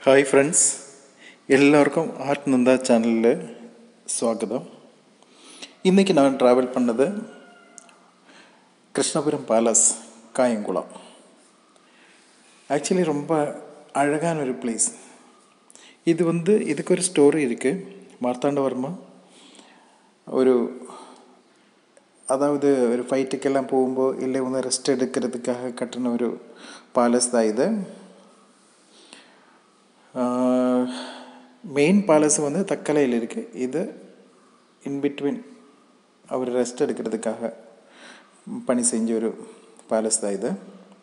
hi friends எல்லாருக்கும் art Nanda சேனலில் ஸ்வாகதம் இன்றைக்கி நான் ட்ராவல் பண்ணது கிருஷ்ணபுரம் பேலஸ் காயங்குளம் ஆக்சுவலி ரொம்ப அழகான ஒரு பிளேஸ் இது வந்து இதுக்கு ஒரு ஸ்டோரி இருக்குது மார்த்தாண்டவர்மா ஒரு அதாவது ஒரு ஃபைட்டுக்கெல்லாம் போகுമ്പോൾ இல்லை ഒന്ന് ரெஸ்ட் எடுக்கிறதுக்காக கட்டின ஒரு பேலஸ் தான் இது மெயின் பேலஸ் வந்து தக்கலையில் இருக்குது இது இன்பிட்வீன் அவர் ரெஸ்ட் எடுக்கிறதுக்காக பணி செஞ்ச ஒரு பேலஸ் தான் இது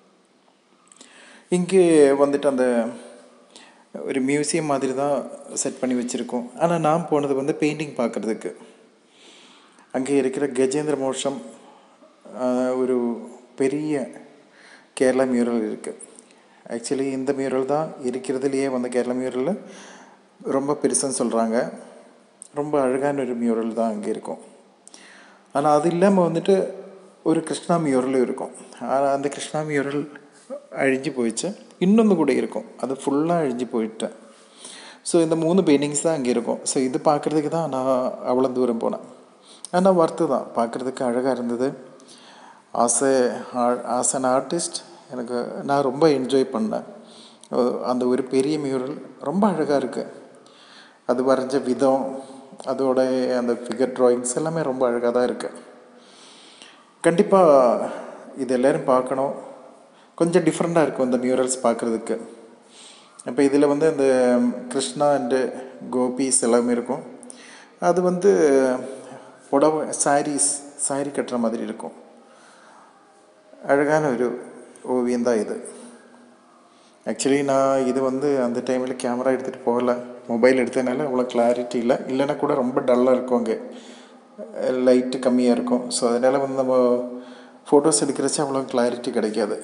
இங்கே வந்துட்டு அந்த ஒரு மியூசியம் மாதிரி தான் செட் பண்ணி வச்சுருக்கோம் ஆனால் நான் போனது வந்து பெயிண்டிங் பார்க்குறதுக்கு அங்கே இருக்கிற கஜேந்திர மோஷம் ஒரு பெரிய கேரளா மியூரல் இருக்குது ஆக்சுவலி இந்த மியூரல் தான் இருக்கிறதுலையே வந்து கேரளா மியூரலில் ரொம்ப பெருசுன்னு சொல்கிறாங்க ரொம்ப அழகான ஒரு மியூரல் தான் அங்கே இருக்கும் ஆனால் அது இல்லாமல் வந்துட்டு ஒரு கிருஷ்ணா மியூரலும் இருக்கும் ஆனால் அந்த கிருஷ்ணா மியூரல் அழிஞ்சு போயிடுச்சு இன்னொன்று கூட இருக்கும் அது ஃபுல்லாக அழிஞ்சு போயிட்டேன் ஸோ இந்த மூணு பெயிண்டிங்ஸ் தான் அங்கே இருக்கும் ஸோ இது பார்க்குறதுக்கு தான் நான் அவ்வளோ தூரம் போனேன் ஆனால் ஒர்த்து தான் பார்க்குறதுக்கு அழகாக இருந்தது as a as an artist எனக்கு நான் ரொம்ப என்ஜாய் பண்ணேன் அந்த ஒரு பெரிய மியூரல் ரொம்ப அழகாக இருக்குது அது வரைஞ்ச விதம் அதோட அந்த ஃபிகர் ட்ராயிங்ஸ் எல்லாமே ரொம்ப அழகாக தான் இருக்குது கண்டிப்பாக இது எல்லோரும் பார்க்கணும் கொஞ்சம் டிஃப்ரெண்ட்டாக இருக்கும் இந்த மியூரல்ஸ் பார்க்குறதுக்கு இப்போ இதில் வந்து இந்த கிருஷ்ணா அண்டு கோபிஸ் எல்லாமே இருக்கும் அது வந்து புடவை சாரீஸ் சாரி கட்டுற மாதிரி இருக்கும் அழகான ஒரு ஓவியம் தான் இது ஆக்சுவலி நான் இது வந்து அந்த டைமில் கேமரா எடுத்துகிட்டு போகல மொபைல் எடுத்ததுனால அவ்வளோ கிளாரிட்டி இல்லை இல்லைன்னா கூட ரொம்ப டல்லாக இருக்கும் அங்கே லைட்டு கம்மியாக இருக்கும் ஸோ அதனால் வந்து நம்ம ஃபோட்டோஸ் எடுக்கிறச்சு அவ்வளோ கிளாரிட்டி கிடைக்காது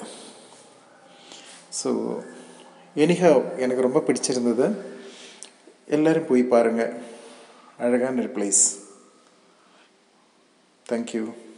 ஸோ எனிஹா எனக்கு ரொம்ப பிடிச்சிருந்தது எல்லோரும் போய் பாருங்கள் அழகான ஒரு பிளேஸ் தேங்க்யூ